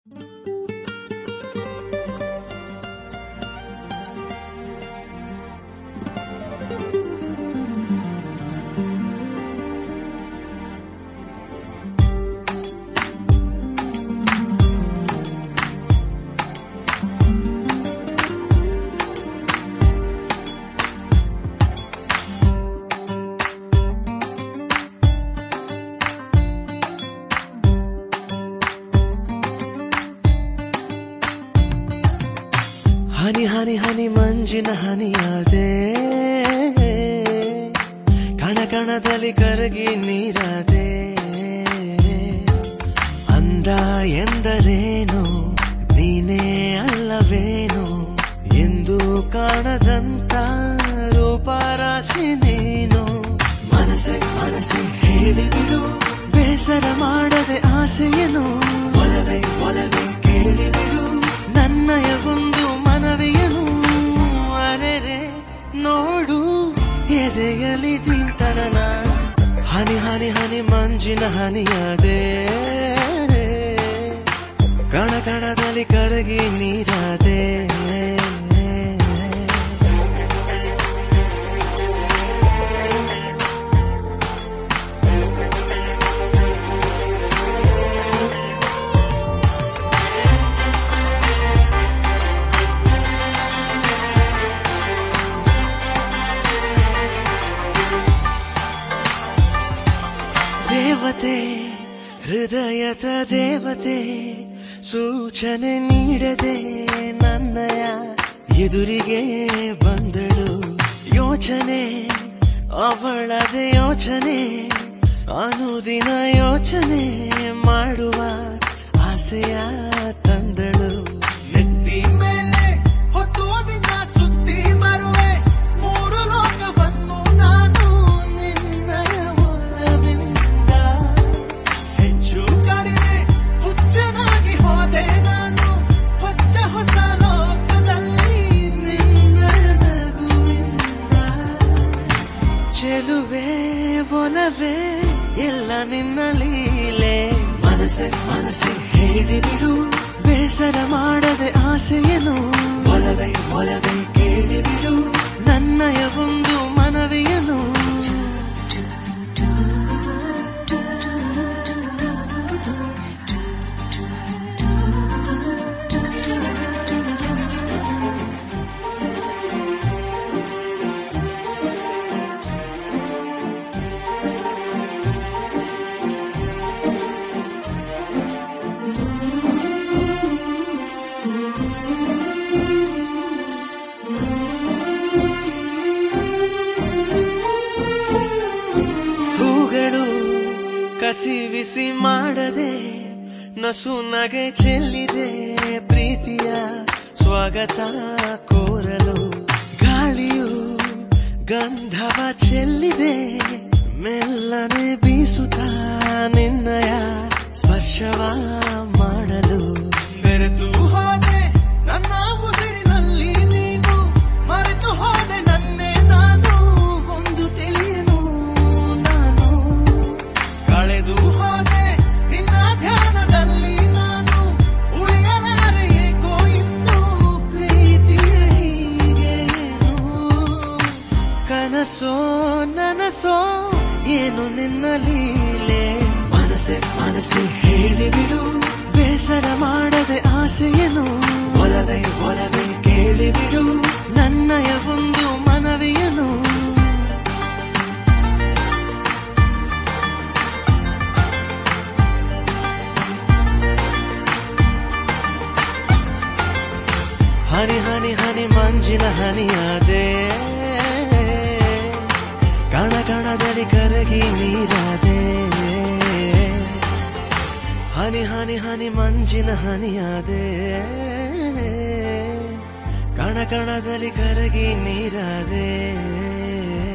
ಹನಿ ಹನಿ ಹನಿ ಮಂಜಿನ ಹನಿಯಾದೆ ಕಣ ಕಣದಲ್ಲಿ ಕರಗಿ ನೀರಾದೆ ಅಂದ ಎಂದರೇನು ನೀನೇ ಅಲ್ಲವೇನು ಎಂದು ಕಾಣದಂತ ರೂಪರಾಶಿ ನೀನು ಮನಸ್ಸೆ ಮನಸ್ಸೆ ಹೇಳಿಬಿಡು ಬೇಸರ ಮಾಡದೆ ಆಸೆಯನು ಒಲವೇ ಒಲವೇ ಕೇಳಿಬಿಡು ನನ್ನಯ ಒಂದು ಮನವಿಯನು ಅರೆರೆ ನೋಡು ಎದೆಯಲಿ ತಿಂತರನ ಹನಿ ಹನಿ ಹನಿ ಮಂಜಿನ ಹನಿಯಾದೆ ಕಣ ಕಣದಲ್ಲಿ ಕರಗಿ ನೀರಾದೆ ದೇವತೆ ಹೃದಯದ ದೇವತೆ ಸೂಚನೆ ನೀಡದೆ ನನ್ನಯ ಎದುರಿಗೆ ಬಂದಳು ಯೋಚನೆ ಅವಳದ ಯೋಚನೆ ಅನುದಿನ ಯೋಚನೆ ಮಾಡುವ ಆಸೆಯ ತಂದಳು ನೆತ್ತಿ ಮೇಲೆ ಹೊತ್ತು ನಿನ್ನ ಸುತ್ತಿ ಬರುವೆ ಮೂರು ಲೋಕವನ್ನು ನಾನು ನಿನ್ನಯ ಒಲವಿಂದ ಹೆಚ್ಚು ಕಡಿಮೆ ಹುಚ್ಚನಾಗಿ ಹೋದೆ ನಾನು ಹೊಚ್ಚ ಹೊಸ ಲೋಕದಲ್ಲಿ ನಿನ್ನಯ ನಗುವಿಂದ ಚೆಲುವೆ ಒಲವೇ ಎಲ್ಲ ನಿನ್ನ ಲೀಲೆ ಮನಸ್ಸೆ ಮನಸ್ಸೆ ಹೇಳಿಬಿಡು ಬೇಸರ ಮಾಡದೆ ಆಸೆಯನು ಒಲವೇ ಒಲವೇ ಕೇಳಿಬಿಡು ನನ್ನಯ ಒಂದು ಮನವಿಯನು ಹೂಗಳು ಕಸಿವಿಸಿ ಮಾಡದೆ ನಸು ನಗೆ ಚೆಲ್ಲಿದೆ ಪ್ರೀತಿಯ ಸ್ವಾಗತ ಕೋರಲು ಗಾಳಿಯು ಗಂಧವ ಚೆಲ್ಲಿದೆ ಮೆಲ್ಲನೆ ಬೀಸುತ್ತ ನಿನ್ನಯ ಸ್ಪರ್ಶವ ಮಾಡಲು ಬೆರೆತು ಹೋದೆ ನನ್ನ ಉಸಿರಿನಲ್ಲಿ ನೀನು ಮರೆತು ಹೋದೆ ನನ್ನೇ ನಾನು ಒಂದು ತಿಳಿಯನು ನಾನು ಕಳೆದು ಹೋದೆ ನಿನ್ನ ಧ್ಯಾನದಲ್ಲಿ ನಾನು ಉಳಿಯಲಾರೆ ಏಕೋ ಇನ್ನು ಪ್ರೀತಿಯ ಹೀಗೇನು ಕನಸೋ ನನಸೋ ಏನು ನಿನ್ನ ಲೀಲೆ ಮನಸ್ಸೆ ಮನಸ್ಸೆ ಹೇಳಿಬಿಡು ಬೇಸರ ಮಾಡದೆ ಆಸೆಯನು ಒಲವೇ ಒಲವೇ ಕೇಳಿಬಿಡು ನನ್ನಯ ಒಂದು ಮನವಿಯನು ಹನಿ ಹನಿ ಹನಿ ಮಂಜಿನ ಹನಿಯಾದೆ ಕಣ ಕಣದಲ್ಲಿ ಕರಗಿ ನೀರಾದೆ ಹನಿ ಹನಿ ಹನಿ ಮಂಜಿನ ಹನಿಯಾದೆ ಕಣ ಕಣದಲ್ಲಿ ಕರಗಿ ನೀರಾದೆ